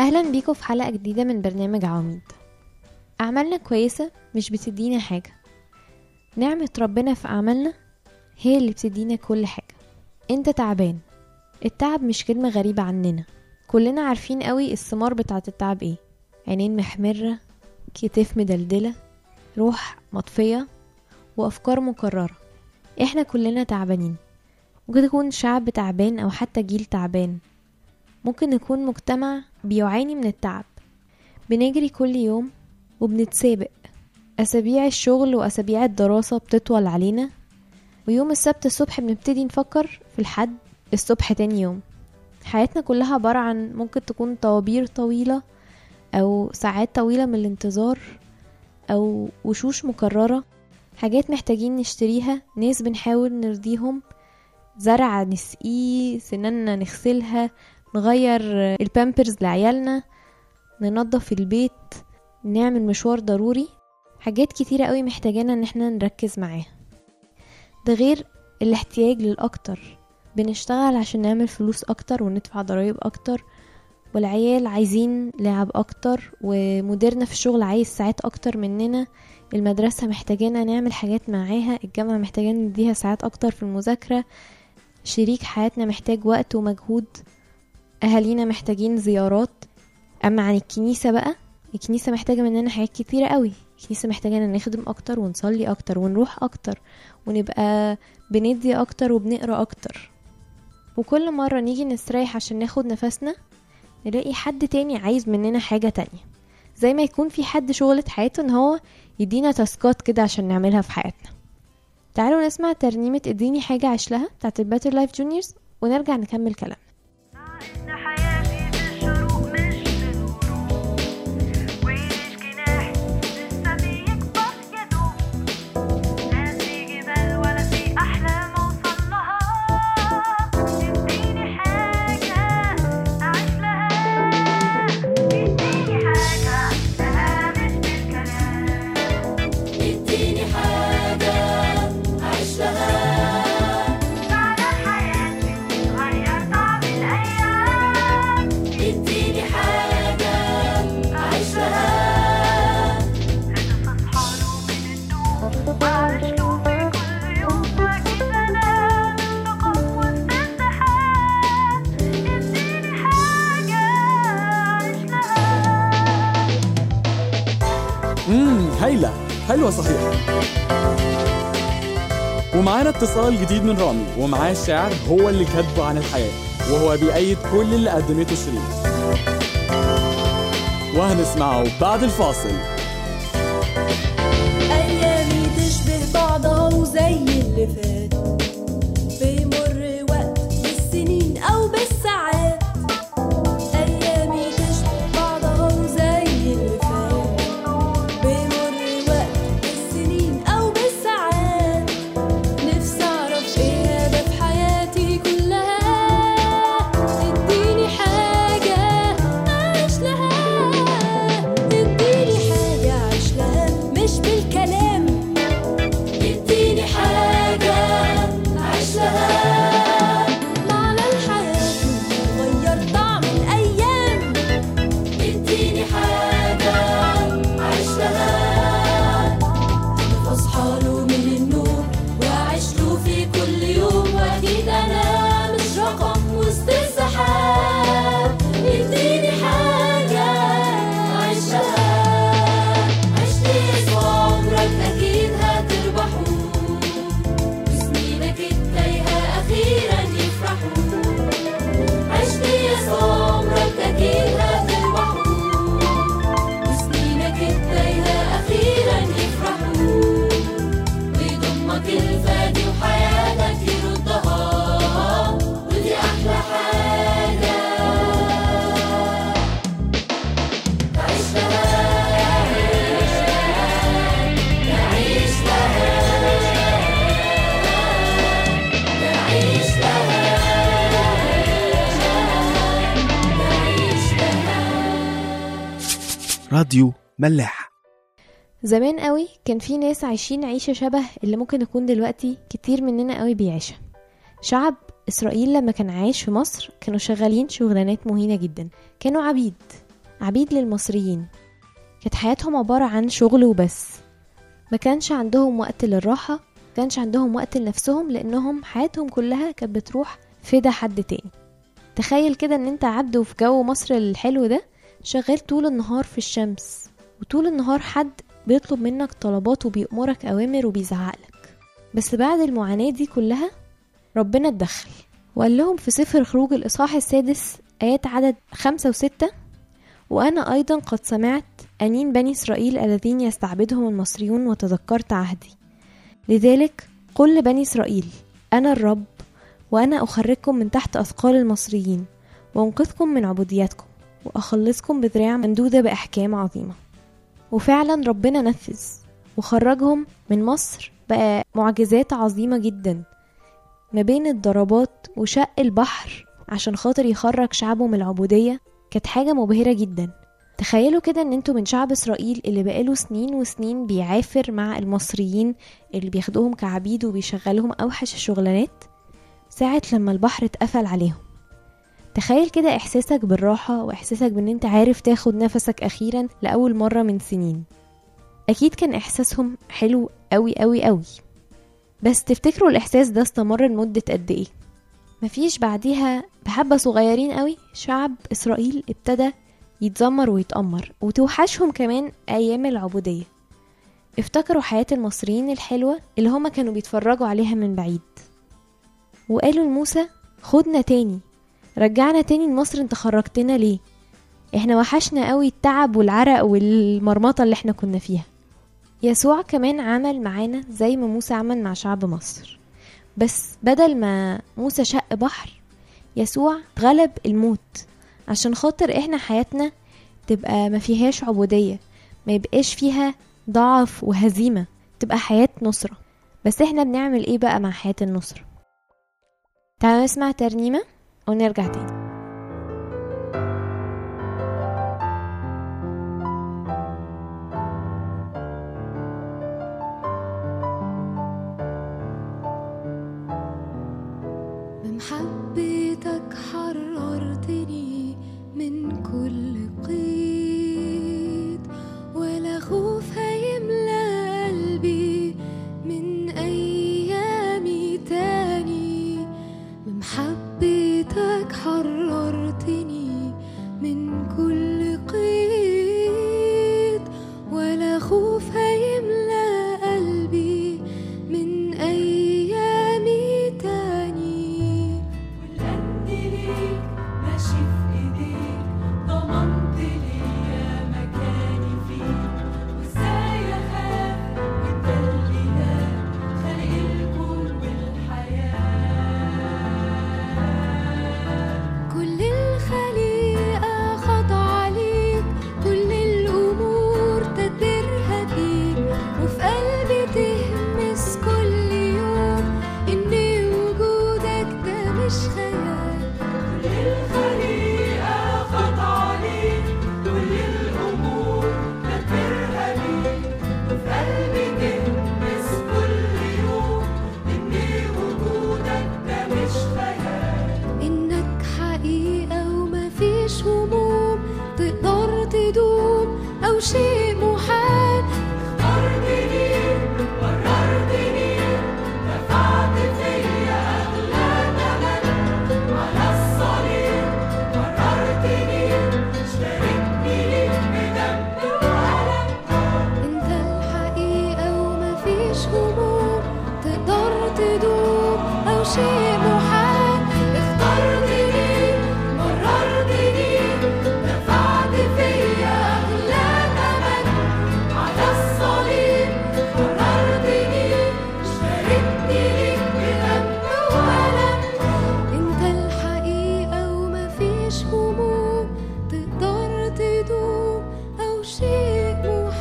أهلا بيكم في حلقة جديدة من برنامج عواميد أعمالنا كويسة مش بتدينا حاجة نعمة ربنا في أعمالنا هي اللي بتدينا كل حاجة انت تعبان التعب مش كلمة غريبة عننا كلنا عارفين قوي الثمار بتاعة التعب ايه عينين محمرة كتاف مدلدلة روح مطفية وأفكار مكررة احنا كلنا تعبانين ممكن يكون شعب تعبان أو حتى جيل تعبان ممكن نكون مجتمع بيعاني من التعب بنجري كل يوم وبنتسابق أسابيع الشغل وأسابيع الدراسة بتطول علينا ويوم السبت الصبح بنبتدي نفكر في الحد الصبح تاني يوم حياتنا كلها عبارة عن ممكن تكون طوابير طويلة أو ساعات طويلة من الانتظار أو وشوش مكررة حاجات محتاجين نشتريها ناس بنحاول نرضيهم زرع نسقيه سنانا نغسلها نغير البامبرز لعيالنا ننظف البيت نعمل مشوار ضروري حاجات كتيرة قوي محتاجانا ان احنا نركز معاها ده غير الاحتياج للأكتر بنشتغل عشان نعمل فلوس أكتر وندفع ضرايب أكتر والعيال عايزين لعب أكتر ومديرنا في الشغل عايز ساعات أكتر مننا المدرسة محتاجانا نعمل حاجات معاها الجامعة محتاجانا نديها ساعات أكتر في المذاكرة شريك حياتنا محتاج وقت ومجهود أهالينا محتاجين زيارات أما عن الكنيسة بقى الكنيسة محتاجة مننا حاجات كتيرة قوي الكنيسة محتاجة نخدم أكتر ونصلي أكتر ونروح أكتر ونبقى بندي أكتر وبنقرأ أكتر وكل مرة نيجي نستريح عشان ناخد نفسنا نلاقي حد تاني عايز مننا حاجة تانية زي ما يكون في حد شغلة حياته ان هو يدينا تاسكات كده عشان نعملها في حياتنا تعالوا نسمع ترنيمة اديني حاجة عيش لها بتاعت الباتر لايف جونيورز ونرجع نكمل كلامنا إن حياتي بالشروق مش بالغروب ويعيش جناحي لسه بيكبر يا دوب لا في جبال ولا في أحلام أوصل لها اديني حاجة أعيش لها اديني حاجة أعيش لها مش بالكلام اديني حاجة أعيش لها معنى حياتي تغير طعم الأيام اديني حاجة أعيش لها هدف أصحى له من النوم وأعيش له في كل يوم وأكيد أنا مش رقم وسط الزحام اديني حاجة أعيش لها امم هايلة حلوة صحيح ومعانا اتصال جديد من رامي ومعاه الشعر هو اللي كاتبه عن الحياة وهو بيأيد كل اللي قدمته شيرين وهنسمعه بعد الفاصل أيامي تشبه بعضها وزي اللي فات بيمر وقت بالسنين أو بالساعات أيامي تشبه بعضها وزي اللي فات بيمر وقت بالسنين أو بالساعات نفسي أعرف إيه هدف حياتي كلها اديني حاجة أعيش لها اديني حاجة أعيش لها مش بالكلام اديني حاجة أعيش لها معنى الحياة غير طعم الأيام اديني حاجة أعيش لها أصحى له من النوم وأعيش له في كل يوم وأكيد أنا مش رقم وسط السحاب اديني حاجة أعيش لها عشت اسم عمرك أكيد هتربحه وسنينك التايهة أخيرا يفرحوا عشت يسوع عمرك أكيد هتربحه وسنينك التايهة أخيرا يفرحوا ويضمك الفادي وحياتك يردها ودي أحلى حاجة تعيش لها تعيش لها تعيش لها تعيش لها راديو ملاح زمان قوي كان في ناس عايشين عيشة شبه اللي ممكن يكون دلوقتي كتير مننا قوي بيعيشها شعب إسرائيل لما كان عايش في مصر كانوا شغالين شغلانات مهينة جدا كانوا عبيد عبيد للمصريين كانت حياتهم عبارة عن شغل وبس ما كانش عندهم وقت للراحة ما كانش عندهم وقت لنفسهم لأنهم حياتهم كلها كانت بتروح فدا حد تاني تخيل كده ان انت عبد وفي جو مصر الحلو ده شغال طول النهار في الشمس وطول النهار حد بيطلب منك طلبات وبيأمرك أوامر وبيزعقلك بس بعد المعاناة دي كلها ربنا اتدخل وقال لهم في سفر خروج الإصحاح السادس آيات عدد خمسة وستة وأنا أيضا قد سمعت أنين بني إسرائيل الذين يستعبدهم المصريون وتذكرت عهدي لذلك قل لبني إسرائيل أنا الرب وأنا أخرجكم من تحت أثقال المصريين وأنقذكم من عبوديتكم وأخلصكم بذراع ممدودة بأحكام عظيمة وفعلا ربنا نفذ وخرجهم من مصر بقى معجزات عظيمة جدا ما بين الضربات وشق البحر عشان خاطر يخرج شعبه من العبودية كانت حاجة مبهرة جدا تخيلوا كده ان انتوا من شعب اسرائيل اللي بقاله سنين وسنين بيعافر مع المصريين اللي بياخدوهم كعبيد وبيشغلهم اوحش الشغلانات ساعة لما البحر اتقفل عليهم تخيل كده احساسك بالراحة واحساسك بان انت عارف تاخد نفسك اخيرا لأول مرة من سنين اكيد كان احساسهم حلو قوي قوي قوي بس تفتكروا الاحساس ده استمر لمدة قد ايه مفيش بعديها بحبة صغيرين قوي شعب اسرائيل ابتدى يتذمر ويتأمر وتوحشهم كمان ايام العبودية افتكروا حياة المصريين الحلوة اللي هما كانوا بيتفرجوا عليها من بعيد وقالوا لموسى خدنا تاني رجعنا تاني لمصر انت خرجتنا ليه احنا وحشنا قوي التعب والعرق والمرمطة اللي احنا كنا فيها يسوع كمان عمل معانا زي ما موسى عمل مع شعب مصر بس بدل ما موسى شق بحر يسوع غلب الموت عشان خاطر احنا حياتنا تبقى ما فيهاش عبودية ما يبقاش فيها ضعف وهزيمة تبقى حياة نصرة بس احنا بنعمل ايه بقى مع حياة النصرة تعالوا نسمع ترنيمة ونرجع تاني بمحبتك حررتني من كل قيد ولا خوف هيملى قلبي من أيامي تاني بمحبتك حررتني من كل قيد ولا خوف هيملى قلبي من أيامي تاني والقد ليك ماشي في ايديك ضمنت ليا مكاني فيك وازاي اخاف وانت اللي ده خالق الكون والحياه كل الخليقة خاضعة ليك كل الأمور تدبيرها فيك وفي قلبي تهمس كل يوم إن وجودك ده مش خيال كل الخليقة خاضعة ليك كل الأمور تدبيرها ليك وفي قلبي تلمس كل يوم إن وجودك ده مش خيال إنك حقيقة ومفيش هموم تقدر تدوم أو شيء محال اخترتني قررتني دفعت فيا أغلى ثمن على الصليب قررتني شاركني ليك بدم وألم انت الحقيقة ومفيش هموم تقدر تدوم أو شيء محال اخترتني مررتني دفعت فيا أغلى ثمن على الصليب قررتني شاركني ليك بدم وألم انت الحقيقة ومفيش هموم تقدر تدوم أو شيء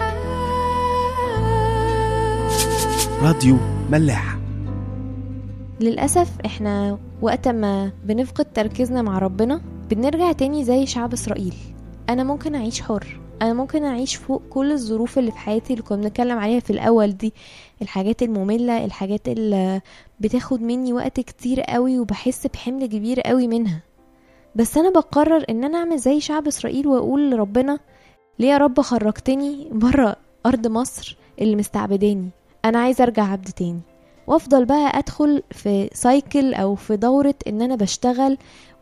محال راديو ملاح للأسف احنا وقت ما بنفقد تركيزنا مع ربنا بنرجع تاني زي شعب إسرائيل أنا ممكن أعيش حر أنا ممكن أعيش فوق كل الظروف اللي في حياتي اللي كنا بنتكلم عليها في الأول دي الحاجات المملة الحاجات اللي بتاخد مني وقت كتير قوي وبحس بحمل كبير قوي منها بس انا بقرر ان انا اعمل زي شعب اسرائيل واقول لربنا ليه يا رب خرجتني بره ارض مصر اللي مستعبداني انا عايز ارجع عبد تاني وافضل بقى ادخل في سايكل او في دورة ان انا بشتغل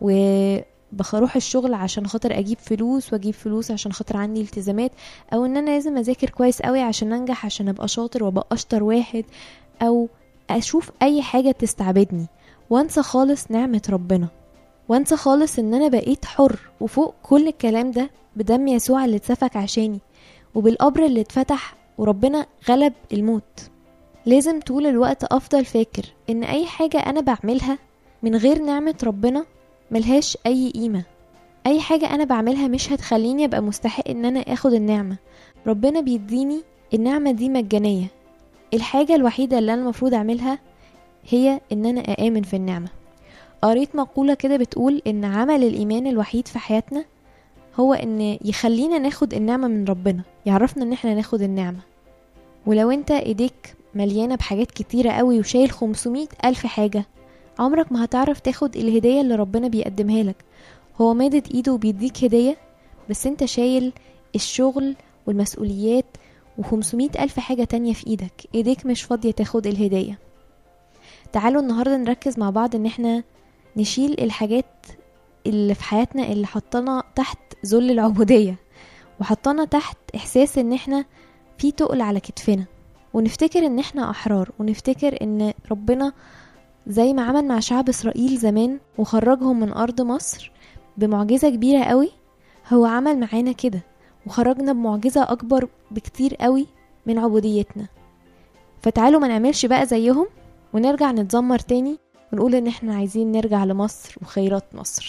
وبروح الشغل عشان خاطر اجيب فلوس واجيب فلوس عشان خاطر عندي التزامات او ان انا لازم اذاكر كويس قوي عشان انجح عشان ابقى شاطر وابقى اشطر واحد او اشوف اي حاجة تستعبدني وانسى خالص نعمة ربنا وانسى خالص ان انا بقيت حر وفوق كل الكلام ده بدم يسوع اللي اتسفك عشاني وبالقبر اللي اتفتح وربنا غلب الموت لازم طول الوقت افضل فاكر ان اي حاجة انا بعملها من غير نعمة ربنا ملهاش اي قيمة اي حاجة انا بعملها مش هتخليني ابقى مستحق ان انا اخد النعمة ربنا بيديني النعمة دي مجانية الحاجة الوحيدة اللي انا المفروض اعملها هي ان انا اامن في النعمة قريت مقولة كده بتقول ان عمل الايمان الوحيد في حياتنا هو ان يخلينا ناخد النعمة من ربنا يعرفنا ان احنا ناخد النعمة ولو انت ايديك مليانة بحاجات كتيرة قوي وشايل 500 ألف حاجة عمرك ما هتعرف تاخد الهدية اللي ربنا بيقدمها لك هو مادد ايده وبيديك هدية بس انت شايل الشغل والمسؤوليات و500 ألف حاجة تانية في ايدك ايديك مش فاضية تاخد الهدية تعالوا النهاردة نركز مع بعض ان احنا نشيل الحاجات اللي في حياتنا اللي حطنا تحت ذل العبودية وحطنا تحت احساس ان احنا في تقل على كتفنا ونفتكر ان احنا احرار ونفتكر ان ربنا زي ما عمل مع شعب اسرائيل زمان وخرجهم من ارض مصر بمعجزة كبيرة قوي هو عمل معانا كده وخرجنا بمعجزة اكبر بكتير قوي من عبوديتنا فتعالوا ما نعملش بقى زيهم ونرجع نتذمر تاني ونقول ان احنا عايزين نرجع لمصر وخيرات مصر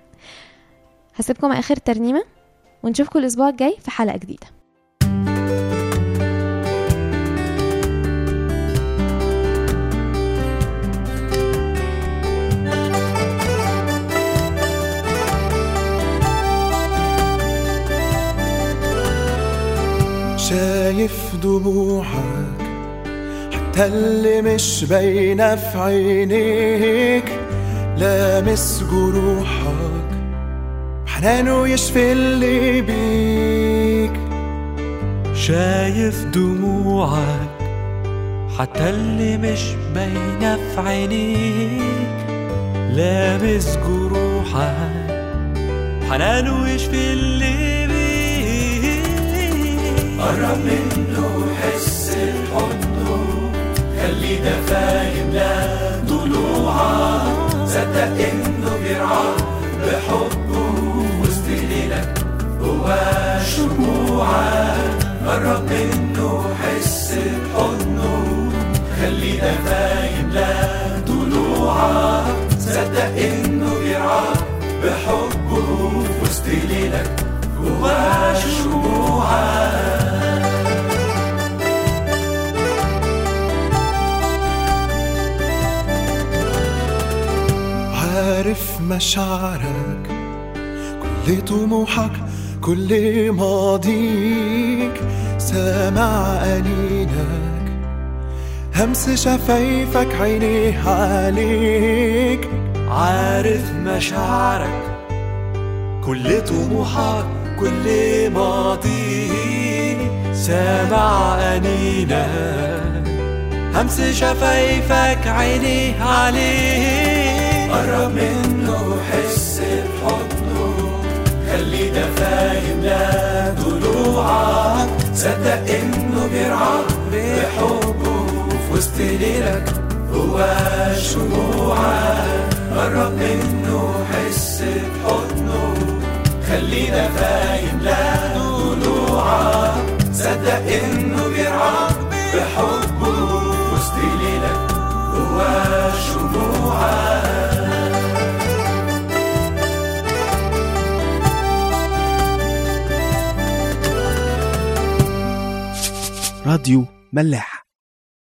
هسيبكم اخر ترنيمة ونشوفكم الاسبوع الجاي في حلقة جديدة شايف دموعك حتى اللي مش باينة في عينيك لامس جروحك حنانه يشفي اللي بيك شايف دموعك حتى اللي مش باينة في عينيك لامس جروحك حنانه يشفي اللي بيك قرب منه حس بحضنه خلي ده فاهم لا ضلوعك صدق انه بيرعاك بحبه وسط ليلك هو شموعك قرب منه حس بحضنه خلي ده فاهم لا ضلوعك صدق انه بيرعاك بحبه وسط ليلك هو شموعك عارف مشاعرك كل طموحك كل ماضيك سامع أنينك همس شفايفك عينيه عليك عارف مشاعرك كل طموحك كل ماضيك سامع أنينك همس شفايفك عينيه عليك قرب منه حس بحضنه خلي ده فاهم لا ضلوعك صدق انه بيرعاك بحبه في وسط ليلك هو شموعك قرب منه حس بحضنه خلي ده فاهم لا ضلوعك صدق انه بيرعاك بحبه في وسط ليلك هو شموعك راديو ملاح